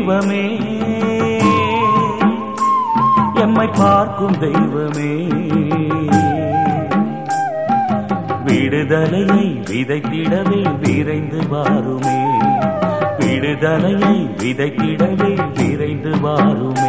தெய்வமே எம்மை பார்க்கும் தெய்வமே விடுதலையை விதைத்திடவே விரைந்து வாருமே விடுதலையை விதைத்திடவே விரைந்து வாருமே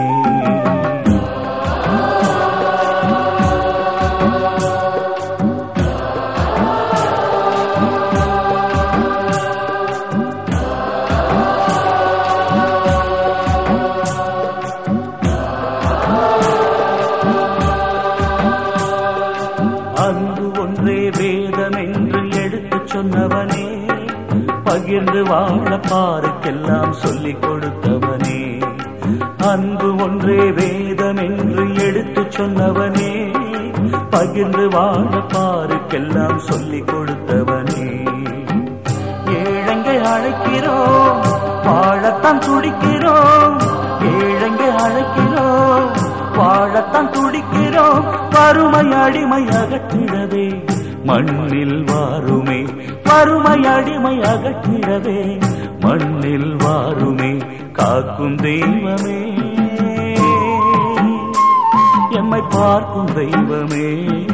அன்பு ஒன்றே வேதம் என்று எடுத்துச் சொன்னவனே பகிர்ந்து வாழ பாருக்கெல்லாம் சொல்லிக் கொடுத்தவனே அன்பு ஒன்றே வேதம் என்று எடுத்துச் சொன்னவனே பகிர்ந்து வாழ பாருக்கெல்லாம் சொல்லிக் கொடுத்தவனே ஏழங்கை அழைக்கிறோம் வாழத்தான் துடிக்கிறோம் ஏழங்கை அழைக்கிறோம் வாழத்தான் துடிக்கிறோம் வறுமை அடிமை அகற்றிடவே மண்ணில் வாருமே வறுமை அடிமை அகற்றிடவே மண்ணில் வாருமே காக்கும் தெய்வமே எம்மை பார்க்கும் தெய்வமே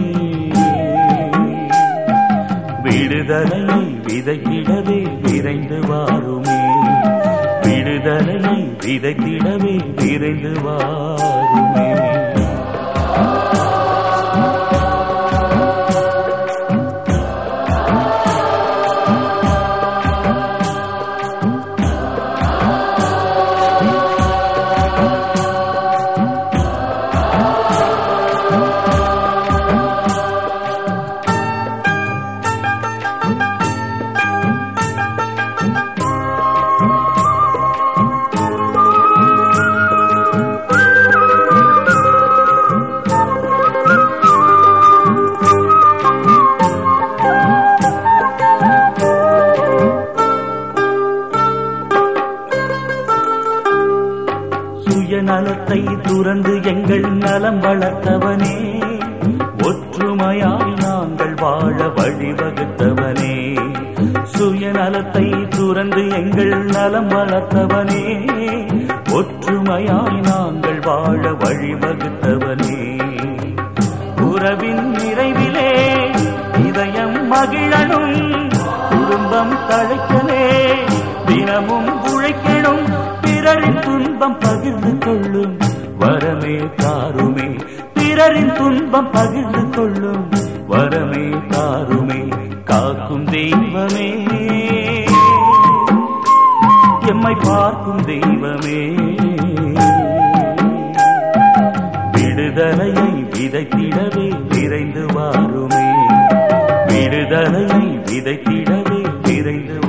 விடுதலையை விதைத்திடவே விரைந்து வாருமே விடுதலையை விதைத்திடவே விரைந்து வாருமே சுயநலத்தை துறந்து எங்கள் நலம் வளர்த்தவனே ஒற்றுமையாய் நாங்கள் வாழ வழிவகுத்தவனே சுயநலத்தை துறந்து எங்கள் நலம் வளர்த்தவனே ஒற்றுமையாய் நாங்கள் வாழ வழிவகுத்தவனே உறவின் நிறைவிலே இதயம் மகிழனும் குடும்பம் தழைக்கவே தினமும் உழைக்கணும் பிறரின் துன்பம் பகிர்ந்து கொள்ளும் வரமே தாருமே பிறரின் துன்பம் பகிர்ந்து கொள்ளும் வரமே தாருமே காக்கும் தெய்வமே எம்மை பார்க்கும் தெய்வமே விடுதலையை விதைத்திடவே விரைந்து வாருமே விடுதலையை விதைத்திடவே விரைந்து